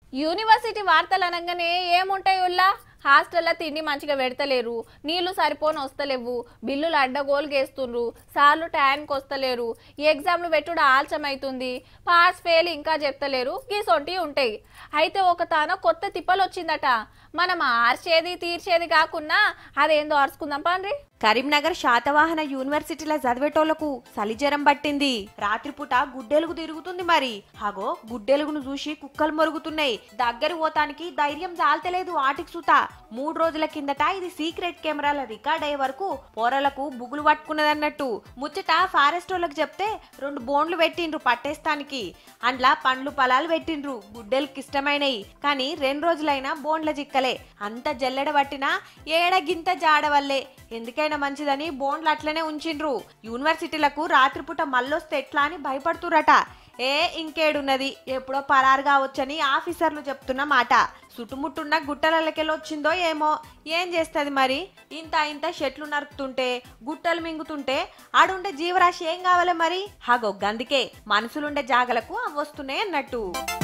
university వార్తలు అనగానే ఏముంటాయి ఉల్లా హాస్టల్లో తిండి మంచిగా పెడతలేరు నీళ్లు సరిపోని వస్తలేవు బిల్లులు అడ్డగోలుగేస్తుండ్రు సార్లు టైంకి వస్తలేరు ఈ ఎగ్జామ్లు పెట్టుడు ఆలస్యమవుతుంది పాస్ ఫెయిల్ ఇంకా చెప్తలేరు గీసొంటివి ఉంటాయి అయితే ఒక తాన కొత్త తిప్పలు వచ్చిందట మనం ఆర్చేది తీర్చేది కాకుండా అదేందో అరుచుకుందాం పాండ్రి కరీంనగర్ శాతవాహన యూనివర్సిటీలో చదివేటోళ్లకు సలిజ్వరం పట్టింది రాత్రిపూట గుడ్డెలుగు తిరుగుతుంది మరి హగో గుడ్డెలుగును చూసి కుక్కలు మొరుగుతున్నాయి దగ్గర పోతానికి ధైర్యం చాలతలేదు ఆటికి సుత మూడు రోజుల కిందట ఇది సీక్రెట్ కెమెరాల రికార్డ్ అయ్యే వరకు పోరలకు బుగులు పట్టుకున్నదన్నట్టు ముచ్చట ఫారెస్ట్ వాళ్ళకి చెప్తే రెండు బోన్లు పెట్టిండ్రు పట్టేస్తానికి అండ్లా పండ్లు పొలాలు పెట్టిండ్రు గుడ్డెలకి ఇష్టమైనవి కానీ రెండు రోజులైనా బోన్ల చిక్కలే అంత జల్లెడ పట్టినా ఏడ గింత జాడవల్లే ఎందుకైనా మంచిదని బోన్లు అట్లనే ఉంచిండ్రు యూనివర్సిటీలకు రాత్రిపూట మళ్ళొస్తే ఎట్లా అని భయపడుతురట ఏ ఇంకేడున్నది ఎప్పుడో పరారు కావచ్చని ఆఫీసర్లు చెప్తున్న మాట చుట్టుముట్టున్న గుట్టలకెళ్ళి వచ్చిందో ఏమో ఏం చేస్తుంది మరి ఇంత ఇంత చెట్లు నరుకుతుంటే గుట్టలు మింగుతుంటే ఆడుండే జీవరాశి ఏం కావాలి మరి హగో గందుకే మనసులుండే జాగలకు అవి వస్తున్నాయి అన్నట్టు